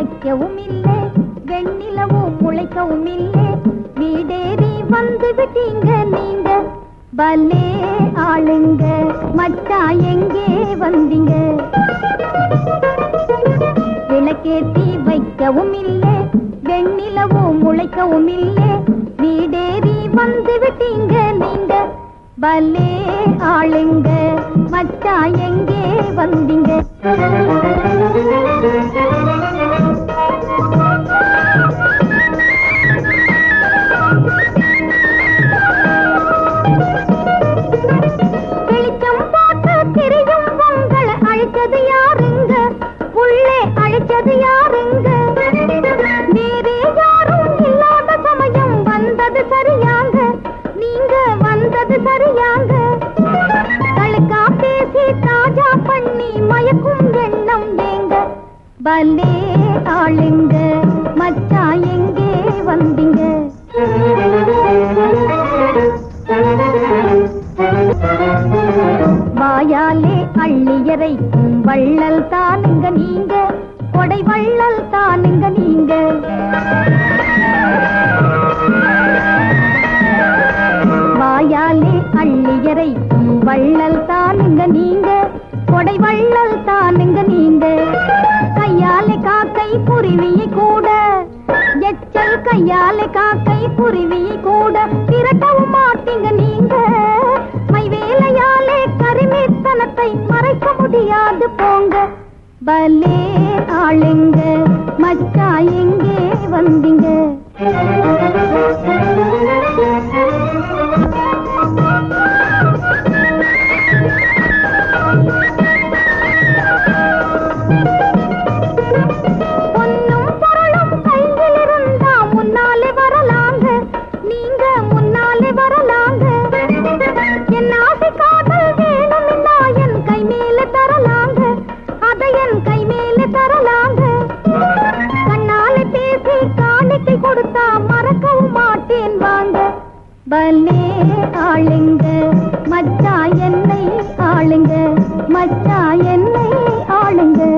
வைக்கவும் இல்லை வெண்ணிலவும் முளைக்கவும் இல்லை வீடேறி வந்து விட்டீங்க நீங்க பல்லே ஆளுங்க மச்சா எங்கே வந்தீங்க விளக்கேத்தி வைக்கவும் இல்லை வெண்ணிலவும் முளைக்கவும் இல்லை வீடேறி வந்து விட்டீங்க நீங்க பல்லே ஆளுங்க மச்சா எங்கே வந்தீங்க வெளிச்சம் போட்டு திரியும் உங்களை அழைச்சது யாருங்க உள்ளே அழைச்சது யாருங்க வேறே யாரும் இல்லாத சமயம் வந்தது சரியாங்க நீங்க வந்தது சரியாங்க தழுக்கா பேசி தாஜா பண்ணி மயக்கும் எண்ணம் ஏங்க பல்லே ஆளுங்க மச்சா எங்கே வந்தீங்க வாயாலே அள்ளியறைக்கும் வள்ளல் தானுங்க நீங்க கொடை வள்ளல் தானுங்க நீங்க வாயாலே அள்ளியறைக்கும் வள்ளல் தானுங்க நீங்க கொடை வள்ளல் தானுங்க நீங்க கையாலே காக்கை குருவியை கூட எச்சல் கையாலே காக்கை குருவியை கூட திரட்டவும் மாட்டீங்க நீங்க மை வேலையாலே கரிமித்தனத்தை மறைக்க முடியாது போங்க பலே ஆளுங்க மச்சா எங்கே வந்தீங்க பொன்னும் பொருளும் கையில் இருந்தா முன்னாலே வரலாங்க நீங்க முன்னாலே வரலாங்க என் ஆசை காதல் வேணும்னா என் கை மேல தரலாங்க அதை என் கை மேல தரலாங்க கண்ணாலே பேசி காணிக்கை கொடுத்தா மறக்கவும் மாட்டேன் வாங்க பலே ஆளுங்க மச்சா என்னை ஆளுங்க மச்சா என்னை ஆளுங்க